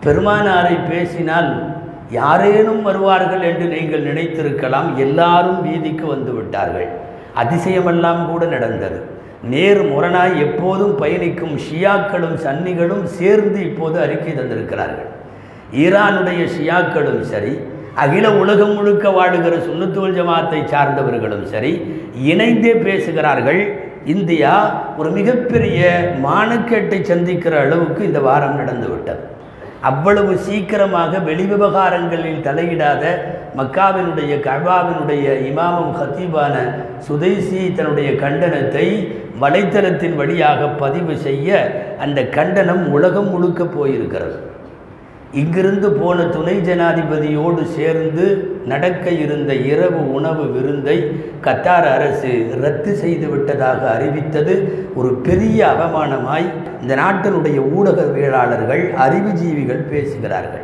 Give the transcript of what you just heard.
பெருமானாரை பேசினால் யாரேனும் வருவார்கள் என்று நீங்கள் நினைத்திருக்கலாம் எல்லாரும் வீதிக்கு வந்து விட்டார்கள் அதிசயமெல்லாம் கூட நடந்தது நேர் முரணாய் எப்போதும் பயணிக்கும் ஷியாக்களும் சன்னிகளும் சேர்ந்து இப்போது அறிக்கை தந்திருக்கிறார்கள் ஈரானுடைய ஷியாக்களும் சரி அகில உலகம் முழுக்க வாழுகிற சுன்னத்துவல் ஜமாத்தை சார்ந்தவர்களும் சரி இணைந்தே பேசுகிறார்கள் இந்தியா ஒரு மிகப்பெரிய மானக்கேட்டை சந்திக்கிற அளவுக்கு இந்த வாரம் நடந்துவிட்டது அவ்வளவு சீக்கிரமாக வெளிவிவகாரங்களில் தலையிடாத மக்காவினுடைய கபாவினுடைய இமாமும் ஹத்தீபான சுதைசி தன்னுடைய கண்டனத்தை வலைத்தளத்தின் வழியாக பதிவு செய்ய அந்த கண்டனம் உலகம் முழுக்க போயிருக்கிறது இங்கிருந்து போன துணை ஜனாதிபதியோடு சேர்ந்து நடக்க இருந்த இரவு உணவு விருந்தை கத்தார் அரசு ரத்து செய்து விட்டதாக அறிவித்தது ஒரு பெரிய அவமானமாய் இந்த நாட்டினுடைய ஊடகவியலாளர்கள் அறிவுஜீவிகள் பேசுகிறார்கள்